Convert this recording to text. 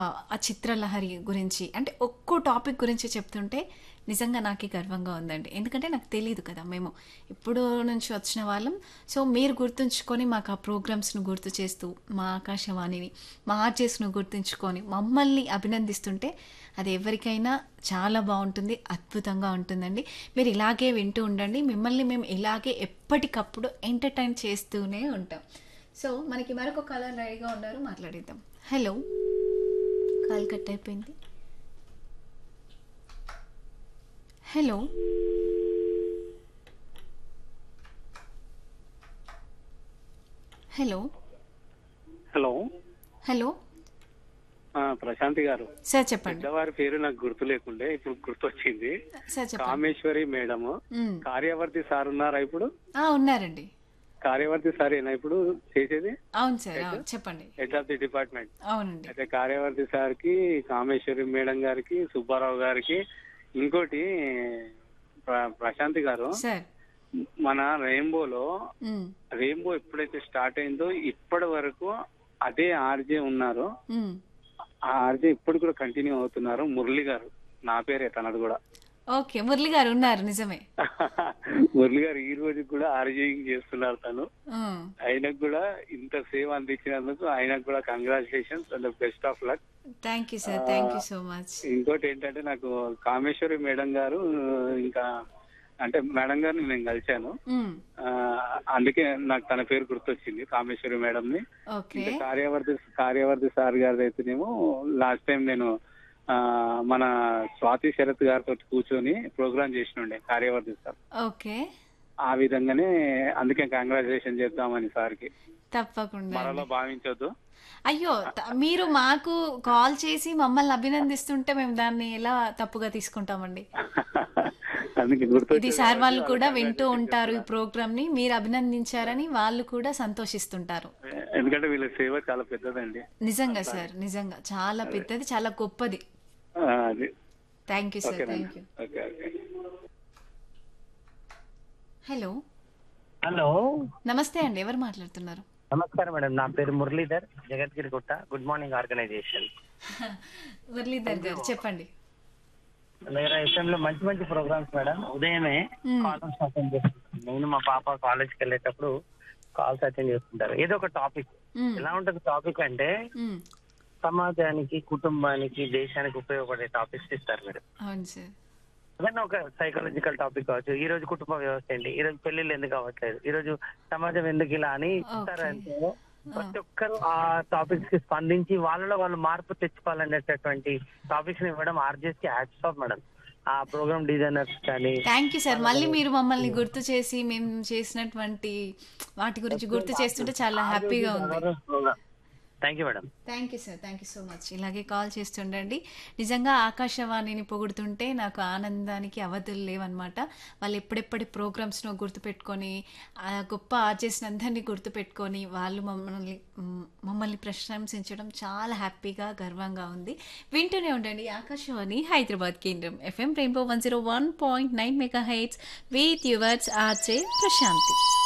ఆ చిత్రలహరి గురించి అంటే ఒక్కో టాపిక్ గురించి చెప్తుంటే నిజంగా నాకే గర్వంగా ఉందండి ఎందుకంటే నాకు తెలియదు కదా మేము ఇప్పుడు నుంచి వచ్చిన వాళ్ళం సో మీరు గుర్తుంచుకొని మాకు ఆ ప్రోగ్రామ్స్ను గుర్తు చేస్తూ మా ఆకాశవాణిని మా ఆర్జెస్ను గుర్తుంచుకొని మమ్మల్ని అభినందిస్తుంటే అది ఎవరికైనా చాలా బాగుంటుంది అద్భుతంగా ఉంటుందండి మీరు ఇలాగే వింటూ ఉండండి మిమ్మల్ని మేము ఇలాగే ఎప్పటికప్పుడు ఎంటర్టైన్ చేస్తూనే ఉంటాం సో మనకి మరొక కలర్ రెడీగా ఉన్నారు మాట్లాడిద్దాం హలో కాల్ కట్ అయిపోయింది హలో హలో హలో హలో ఆ, ప్రశాంతి గారు సార్ చెప్పండి పెద్దవారి పేరు నాకు గుర్తు లేకుండే ఇప్పుడు గుర్తొచ్చింది సార్ చెప్పండి కామేశ్వరి మేడం మ్. కార్యవర్తి సార్ ఉన్నారా ఇప్పుడు ఆ, ఉన్నారండి కార్యవర్తి సార్ ఏనా ఇప్పుడు చేసేది అవును సార్ అవును చెప్పండి హెడ్ ఆఫ్ ది డిపార్ట్మెంట్ అవునండి అయితే కార్యవర్తి సార్ కి కామేశ్వరి మేడం గారికి సుబ్బారావు గారికి ఇంకోటి ప్ర- ప్రశాంతి గారు సార్ మన రెయిన్బోలో మ్, రెయిన్బో ఎప్పుడైతే స్టార్ట్ అయిందో ఇప్పటి వరకు అదే ఆర్జే ఉన్నారు మ్. ఆ ఆర్జే ఇప్పుడు కూడా కంటిన్యూ అవుతున్నారు మురళి గారు నా పేరే తనది కూడా ఓకే మురళి గారు ఉన్నారు నిజమే మురళి గారు ఈ రోజు కూడా ఆర్జేయింగ్ చేస్తున్నారు తను మ్. ఆయనకు కూడా ఇంత సేవ అందించినందుకు ఆయనకు కూడా congratulations and best of luck thank you sir thank you so much ఇంకోటి ఏంటంటే నాకు కామేశ్వరి మేడం గారు ఇంకా అంటే మేడం గారిని నేను కలిశాను మ్, ఆ, అందుకే నాకు తన పేరు గుర్తొచ్చింది కామేశ్వరి మేడం ని ఓకే ఇంకా కార్యవర్తి కార్యవర్తి సార్ గారిది అయితేనేమో లాస్ట్ టైం నేను ఆ, మన స్వాతి శరత్ గారితో కూర్చొని ప్రోగ్రామ్ చేసినుండే కార్యవర్తి సార్ ఓకే ఆ విధంగానే అందుకే కంగ్రాచులేషన్ చేద్దామని సార్కి తప్పకుండా మరలో భావించొద్దు అయ్యో త- మీరు మాకు కాల్ చేసి మమ్మల్ని అభినందిస్తుంటే మేము దాన్ని ఎలా తప్పుగా తీసుకుంటామండి అందుకే గుర్తు ఇది సార్ వాళ్ళు కూడా వింటూ ఉంటారు ఈ ప్రోగ్రామ్ ని మీరు అభినందించారని వాళ్ళు కూడా సంతోషిస్తుంటారు ఎందుకంటే వీళ్ళ సేవ చాలా పెద్దదండి నిజంగా సార్ నిజంగా చాలా పెద్దది చాలా గొప్పది ఆ, అది థ్యాంక్ యూ సార్ ఓకేనండి thank you okay okay hello hello నమస్తే అండి ఎవరు మాట్లాడుతున్నారు నమస్కారం మేడం నా పేరు మురళీధర్ జగద్గిరి గుట్ట గుడ్ మార్నింగ్ ఆర్గనైజేషన్ మురళీధర్ గారు చెప్పండి దగ్గర FM లో మంచి మంచి ప్రోగ్రామ్స్ మేడం ఉదయమే మ్మ్. కాల్స్ అటెండ్ చేస్తుంటాను నేను మా పాప కాలేజ్కి వెళ్ళేటప్పుడు కాల్స్ అటెండ్ చేస్తుంటారు ఏదో ఒక టాపిక్ మ్మ్. ఎలా ఉంటుంది టాపిక్ అంటే మ్మ్. సమాజానికి కుటుంబానికి దేశానికి ఉపయోగపడే టాపిక్స్ ఇస్తారు మీరు అవును సార్ ఏదైనా ఒక సైకాలజికల్ టాపిక్ కావచ్చు ఈ రోజు కుటుంబ వ్యవస్థ ఏంటి ఈ రోజు పెళ్లిళ్ళు ఎందుకు అవ్వట్లేదు ఈ రోజు సమాజం ఎందుకు ఇలా అని ఇస్తారంటే ప్రతి ఒక్కరు ఆ టాపిక్స్ కి స్పందించి వాళ్ళలో వాళ్ళు మార్పు తెచ్చుకోవాలనేటటువంటి టాపిక్స్ ని ఇవ్వడం ఆర్జెస్ కి హ్యాట్స్ ఆఫ్ మేడం ఆ ప్రోగ్రామ్ డిజైనర్స్ కానీ థ్యాంక్ యూ సార్ మళ్ళీ మీరు మమ్మల్ని గుర్తు చేసి మేము చేసినటువంటి వాటి గురించి గుర్తు చేస్తుంటే చాలా హ్యాపీగా ఉంది thank you madam thank you sir thank you so much ఇలాగే కాల్ చేస్తుండండి నిజంగా ఆకాశవాణిని పొగుడుతుంటే నాకు ఆనందానికి అవధులు లేవన్నమాట వాళ్ళు ఎప్పుడెప్పటి ప్రోగ్రామ్స్ను గుర్తుపెట్టుకొని ఆ గొప్ప ఆర్జెస్ని అందరినీ గుర్తుపెట్టుకొని వాళ్ళు మమ్మల్ని మ్, మమ్మల్ని ప్రశంసించడం చాలా హ్యాపీగా గర్వంగా ఉంది వింటూనే ఉండండి ఆకాశవాణి హైదరాబాద్ కేంద్రం FM rainbow one zero one point nine megahertz with yours RJ Prashanti